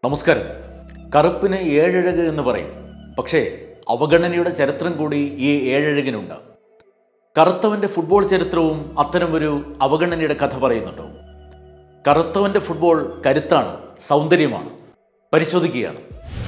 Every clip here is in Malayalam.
നമസ്കാരം കറുപ്പിന് ഏഴഴക് എന്ന് പറയും പക്ഷേ അവഗണനയുടെ ചരിത്രം കൂടി ഈ ഏഴഴകിനുണ്ട് കറുത്തവന്റെ ഫുട്ബോൾ ചരിത്രവും അത്തരമൊരു അവഗണനയുടെ കഥ പറയുന്നുണ്ടോ കറുത്തവന്റെ ഫുട്ബോൾ കരുത്താണ് സൗന്ദര്യമാണ് പരിശോധിക്കുകയാണ്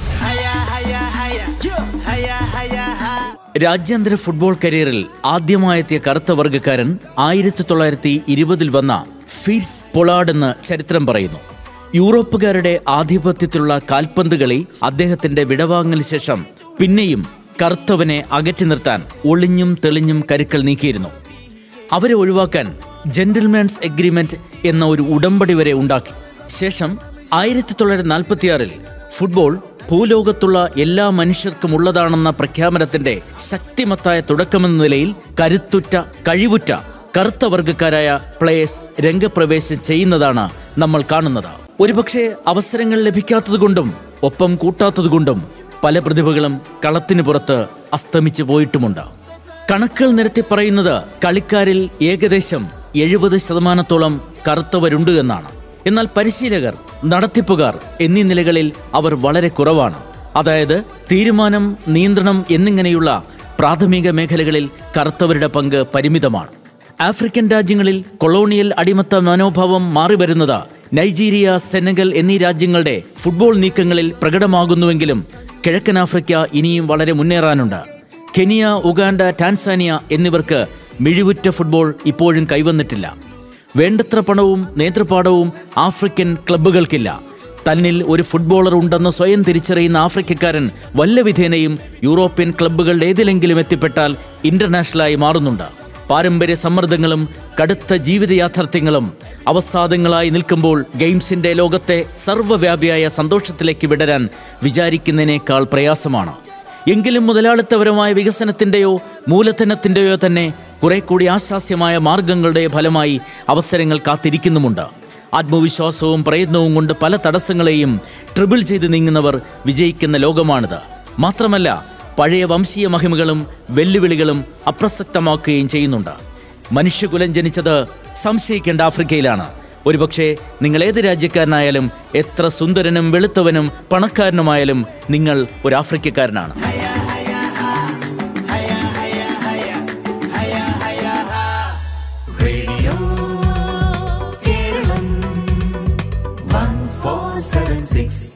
രാജ്യാന്തര ഫുട്ബോൾ കരിയറിൽ ആദ്യമായെത്തിയ കറുത്ത വർഗ്ഗക്കാരൻ ആയിരത്തി തൊള്ളായിരത്തി ഇരുപതിൽ വന്ന ഫീസ് പൊളാഡ് എന്ന് ചരിത്രം പറയുന്നു യൂറോപ്പുകാരുടെ ആധിപത്യത്തിലുള്ള കാൽപന്ത് കളി അദ്ദേഹത്തിന്റെ വിടവാങ്ങലിന് ശേഷം പിന്നെയും കറുത്തവനെ അകറ്റി നിർത്താൻ ഒളിഞ്ഞും തെളിഞ്ഞും കരുക്കൾ നീക്കിയിരുന്നു അവരെ ഒഴിവാക്കാൻ ജെന്റിൽമാൻസ് എഗ്രിമെന്റ് എന്ന ഒരു ഉടമ്പടി വരെ ഉണ്ടാക്കി ശേഷം ആയിരത്തി തൊള്ളായിരത്തി നാൽപ്പത്തിയാറിൽ ഫുട്ബോൾ ഭൂലോകത്തുള്ള എല്ലാ മനുഷ്യർക്കും ഉള്ളതാണെന്ന പ്രഖ്യാപനത്തിന്റെ ശക്തിമത്തായ തുടക്കമെന്ന നിലയിൽ കരുത്തുറ്റ കഴിവുറ്റ കറുത്ത വർഗ്ഗക്കാരായ പ്ലേയേഴ്സ് രംഗപ്രവേശം ചെയ്യുന്നതാണ് നമ്മൾ കാണുന്നത് ഒരുപക്ഷെ അവസരങ്ങൾ ലഭിക്കാത്തതുകൊണ്ടും ഒപ്പം കൂട്ടാത്തതുകൊണ്ടും പല പ്രതിഭകളും കളത്തിന് പുറത്ത് അസ്തമിച്ചു പോയിട്ടുമുണ്ട് കണക്കുകൾ നിരത്തി പറയുന്നത് കളിക്കാരിൽ ഏകദേശം എഴുപത് ശതമാനത്തോളം കറുത്തവരുണ്ട് എന്നാണ് എന്നാൽ പരിശീലകർ നടത്തിപ്പുകാർ എന്നീ നിലകളിൽ അവർ വളരെ കുറവാണ് അതായത് തീരുമാനം നിയന്ത്രണം എന്നിങ്ങനെയുള്ള പ്രാഥമിക മേഖലകളിൽ കറുത്തവരുടെ പങ്ക് പരിമിതമാണ് ആഫ്രിക്കൻ രാജ്യങ്ങളിൽ കൊളോണിയൽ അടിമത്ത മനോഭാവം മാറിവരുന്നത് നൈജീരിയ സെനഗൽ എന്നീ രാജ്യങ്ങളുടെ ഫുട്ബോൾ നീക്കങ്ങളിൽ പ്രകടമാകുന്നുവെങ്കിലും കിഴക്കൻ ആഫ്രിക്ക ഇനിയും വളരെ മുന്നേറാനുണ്ട് കെനിയ ഉഗാണ്ട ടാൻസാനിയ എന്നിവർക്ക് മിഴിവുറ്റ ഫുട്ബോൾ ഇപ്പോഴും കൈവന്നിട്ടില്ല വേണ്ടത്ര പണവും നേതൃപാടവും ആഫ്രിക്കൻ ക്ലബ്ബുകൾക്കില്ല തന്നിൽ ഒരു ഫുട്ബോളർ ഉണ്ടെന്ന് സ്വയം തിരിച്ചറിയുന്ന ആഫ്രിക്കക്കാരൻ വല്ല വിധേനയും യൂറോപ്യൻ ക്ലബ്ബുകളുടെ ഏതിലെങ്കിലും എത്തിപ്പെട്ടാൽ ഇന്റർനാഷണലായി മാറുന്നുണ്ട് പാരമ്പര്യ സമ്മർദ്ദങ്ങളും കടുത്ത ജീവിത യാഥാർത്ഥ്യങ്ങളും അവസാദങ്ങളായി നിൽക്കുമ്പോൾ ഗെയിംസിന്റെ ലോകത്തെ സർവ്വവ്യാപിയായ സന്തോഷത്തിലേക്ക് വിടരാൻ വിചാരിക്കുന്നതിനേക്കാൾ പ്രയാസമാണ് എങ്കിലും മുതലാളിത്തപരമായ വികസനത്തിന്റെയോ മൂലധനത്തിന്റെയോ തന്നെ കുറെ കൂടി ആശാസ്യമായ മാർഗങ്ങളുടെ ഫലമായി അവസരങ്ങൾ കാത്തിരിക്കുന്നുമുണ്ട് ആത്മവിശ്വാസവും പ്രയത്നവും കൊണ്ട് പല തടസ്സങ്ങളെയും ട്രിബിൾ ചെയ്ത് നീങ്ങുന്നവർ വിജയിക്കുന്ന ലോകമാണിത് മാത്രമല്ല പഴയ വംശീയ മഹിമകളും വെല്ലുവിളികളും അപ്രസക്തമാക്കുകയും ചെയ്യുന്നുണ്ട് മനുഷ്യകുലം ജനിച്ചത് സംശയിക്കേണ്ട ആഫ്രിക്കയിലാണ് ഒരുപക്ഷെ നിങ്ങൾ ഏത് രാജ്യക്കാരനായാലും എത്ര സുന്ദരനും വെളുത്തവനും പണക്കാരനുമായാലും നിങ്ങൾ ഒരു ആഫ്രിക്കക്കാരനാണ് Radio Kerala 1476